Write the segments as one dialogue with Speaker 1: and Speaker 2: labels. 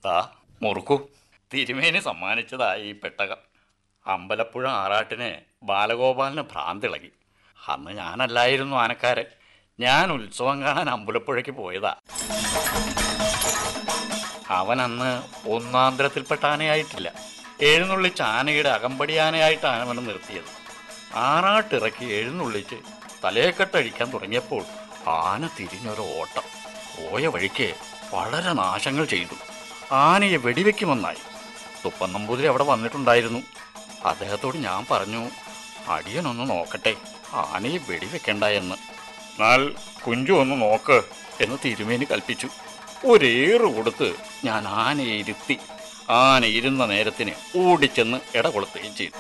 Speaker 1: താ മുറുക്കു തിരുമേനി സമ്മാനിച്ചതായി ഈ പെട്ടകം അമ്പലപ്പുഴ ആറാട്ടിന് ബാലഗോപാലിന് ഭ്രാന്തിളകി അന്ന് ഞാനല്ലായിരുന്നു ആനക്കാരൻ ഞാൻ ഉത്സവം കാണാൻ അമ്പലപ്പുഴയ്ക്ക് പോയതാ അവൻ അന്ന് ഒന്നാന്തരത്തിൽപ്പെട്ട ആനയായിട്ടില്ല എഴുന്നള്ളിച്ച് ആനയുടെ അകമ്പടി ആനയായിട്ടാണ് അവനെ നിർത്തിയത് ആറാട്ടിറക്കി എഴുന്നള്ളിച്ച് തലയെക്കെട്ടഴിക്കാൻ തുടങ്ങിയപ്പോൾ ആന തിരിഞ്ഞൊരു ഓട്ടം പോയ വഴിക്ക് വളരെ നാശങ്ങൾ ചെയ്തു ആനയെ വെടിവെക്കുമെന്നായി തുപ്പൻ നമ്പൂതിരി അവിടെ വന്നിട്ടുണ്ടായിരുന്നു അദ്ദേഹത്തോട് ഞാൻ പറഞ്ഞു അടിയനൊന്ന് നോക്കട്ടെ ആനയെ വെടിവെക്കണ്ട എന്ന് എന്നാൽ കുഞ്ചു ഒന്ന് നോക്ക് എന്ന് തിരുമേനി കൽപ്പിച്ചു ഒരേറ് കൊടുത്ത് ഞാൻ ആനയെ ഇരുത്തി ആന ഇരുന്ന നേരത്തിന് ഓടിച്ചെന്ന് ഇടകൊളുത്തുകയും ചെയ്തു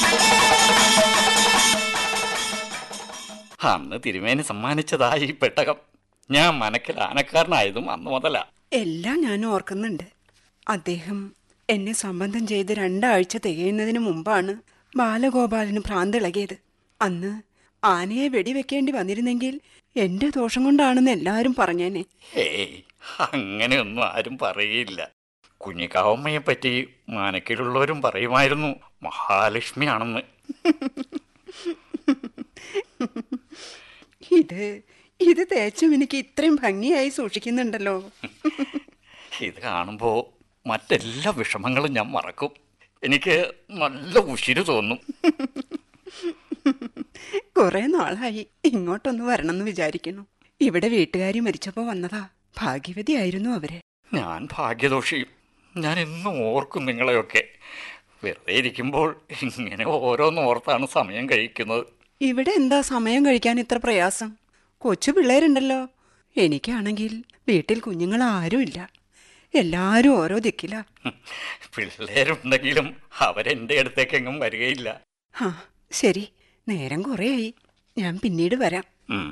Speaker 1: അന്ന് തിരുമേനി സമ്മാനിച്ചതായി ഈ പെട്ടകം ഞാൻ മനക്കൽ ആനക്കാരനായതും അന്ന് മുതലാ
Speaker 2: എല്ലാം ഞാൻ ഓർക്കുന്നുണ്ട് അദ്ദേഹം എന്നെ സംബന്ധം ചെയ്ത് രണ്ടാഴ്ച തികയുന്നതിന് മുമ്പാണ് ബാലഗോപാലന് ഭ്രാന്തിളകിയത് അന്ന് ആനയെ വെടിവെക്കേണ്ടി വന്നിരുന്നെങ്കിൽ എന്റെ ദോഷം കൊണ്ടാണെന്ന് എല്ലാവരും പറഞ്ഞേനെ
Speaker 1: ഏയ് അങ്ങനെയൊന്നും ആരും പറയില്ല കുഞ്ഞിക്കാവമ്മയെ പറ്റി മനക്കിലുള്ളവരും പറയുമായിരുന്നു മഹാലക്ഷ്മിയാണെന്ന്
Speaker 2: ഇത് ഇത് തേച്ചും എനിക്ക് ഇത്രയും ഭംഗിയായി സൂക്ഷിക്കുന്നുണ്ടല്ലോ
Speaker 1: ഇത് കാണുമ്പോൾ മറ്റെല്ലാ വിഷമങ്ങളും ഞാൻ മറക്കും എനിക്ക് നല്ല ഉശിര് തോന്നും
Speaker 2: കുറെ നാളായി ഇങ്ങോട്ടൊന്ന് വരണമെന്ന് വിചാരിക്കുന്നു ഇവിടെ വീട്ടുകാരി മരിച്ചപ്പോ വന്നതാ ഭാഗ്യവതിയായിരുന്നു അവര്
Speaker 1: ഞാൻ ഭാഗ്യദോഷിയും ഞാൻ എന്നും ഓർക്കും നിങ്ങളെയൊക്കെ വെറുതെ ഇരിക്കുമ്പോൾ ഇങ്ങനെ ഓരോന്ന് ഓർത്താണ് സമയം കഴിക്കുന്നത്
Speaker 2: ഇവിടെ എന്താ സമയം കഴിക്കാൻ ഇത്ര പ്രയാസം കൊച്ചു പിള്ളേരുണ്ടല്ലോ എനിക്കാണെങ്കിൽ വീട്ടിൽ കുഞ്ഞുങ്ങൾ ആരുമില്ല എല്ലാരും ഓരോ ദിക്കില
Speaker 1: പിള്ളേരുണ്ടെങ്കിലും അവരെൻ്റെ അടുത്തേക്കെങ്ങും വരികയില്ല
Speaker 2: ആ ശരി നേരം കുറേയായി ഞാൻ പിന്നീട് വരാം
Speaker 1: ഉം.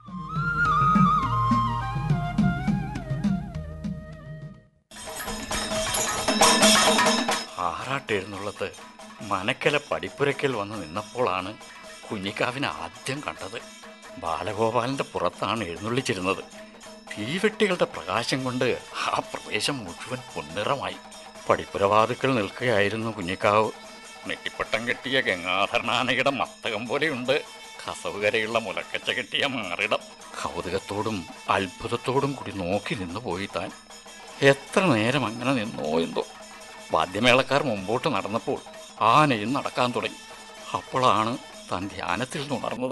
Speaker 1: ആറാട്ടെഴുന്നള്ളത്ത് മനക്കല പടിപ്പുരയ്ക്കൽ വന്ന് നിന്നപ്പോഴാണ് കുഞ്ഞിക്കാവിനെ ആദ്യം കണ്ടത് ബാലഗോപാലന്റെ പുറത്താണ് എഴുന്നള്ളിച്ചിരുന്നത് തീവെട്ടികളുടെ പ്രകാശം കൊണ്ട് ആ പ്രദേശം മുഴുവൻ പൊന്നിറമായി പടിപ്പുരവാതുക്കൾ നിൽക്കുകയായിരുന്നു കുഞ്ഞിക്കാവ് നെറ്റിപ്പട്ടം കെട്ടിയ ഗംഗാധരനാനയുടെ മസ്തകം പോലെയുണ്ട് കസവുകരയുള്ള മുലക്കച്ച കെട്ടിയ മാറിടം കൗതുകത്തോടും അത്ഭുതത്തോടും കൂടി നോക്കി നിന്നു പോയി താൻ എത്ര നേരം അങ്ങനെ നിന്നോ എന്തോ വാദ്യമേളക്കാർ മുമ്പോട്ട് നടന്നപ്പോൾ ആനയും നടക്കാൻ തുടങ്ങി അപ്പോഴാണ് താൻ ധ്യാനത്തിൽ നിന്ന് ഉണർന്നത്